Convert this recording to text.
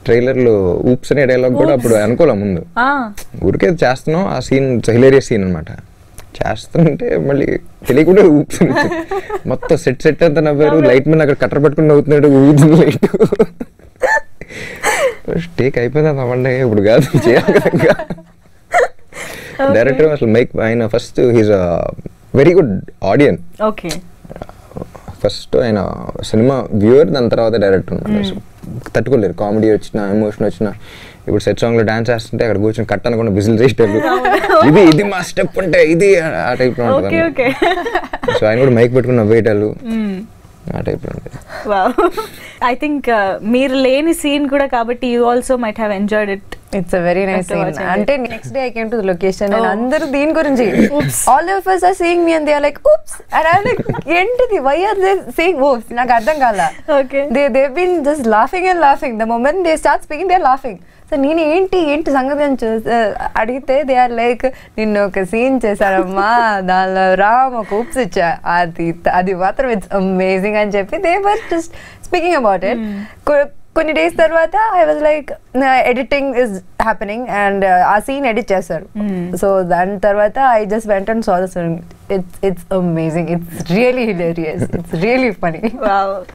Trailer లో oops అనే dialogue కూడా అప్పుడు అనుకోలే ముందు ఆ, ఊరికే చేస్తున్నాం ఆ సీన్ హిలేరియస్ సీన్ అనమాట చేస్తుంటే మళ్ళీ తెలియకుండా ఊప్స్ మొత్తం సెట్ సెట్ అంతా నవ్వారు లైట్ మీద అక్కడ కట్టర్ పట్టుకుని నవ్వుతున్నాడు ఊగుతుంది లైట్ టేక్ అయిపోయింది నవ్వండి ఇప్పుడు కాదు చేయాలి కదా ఇంకా డైరెక్టర్ అసలు మైక్ ఆయన first he's very good audience okay first ఆయన సినిమా వ్యూవర్ దాని తర్వాత డైరెక్టర్ అనమాట తట్టుకోలేరు కామెడీ వచ్చిన ఎమోషన్ వచ్చిన ఇప్పుడు సెట్ సాంగ్ లో డాన్స్ చేస్తుంటే అక్కడ కూర్చొని కట్ అనకుండా బిజిల్ చేసేటప్పుడు ఇది ఇది మా స్టెప్ అంటే ఇది ఆ టైప్ లో ఓకే ఉంటుంది ఓకే సో ఆయన కూడా మైక్ పెట్టుకుని నవ్వేటాలు ఆ టైప్ లో ఉంటుంది ఐ థింక్ మీరు లేని సీన్ కూడా కాబట్టి you also might have enjoyed it it's a very nice After watching it. అంటే next day I came to location and Oh. అందరూ దీని గురించి all of us are seeing me and they are like oops and I'm like ఏంటిది why are they saying oops నాకు అర్థం కాల Okay. they they've been just laughing and laughing the moment they start speaking they're laughing so నేను ఏంటి ఏంటి సంగతి అని చూసి అడిగితే దే ఆర్ లైక్ నిన్ను ఒక సీన్ చేశారమ్మా దానిలో రామ్ ఒక ఉప్స్ ఇచ్చా అది అది మాత్రం ఇట్స్ అమేజింగ్ అని చెప్పి they were just speaking about it కొన్ని డేస్ తర్వాత I was like editing is happening and ఆ సీన్ ఎడిట్ చేస్తారు సో దాని తర్వాత I just went and saw the it's it's amazing it's really hilarious it's really funny wow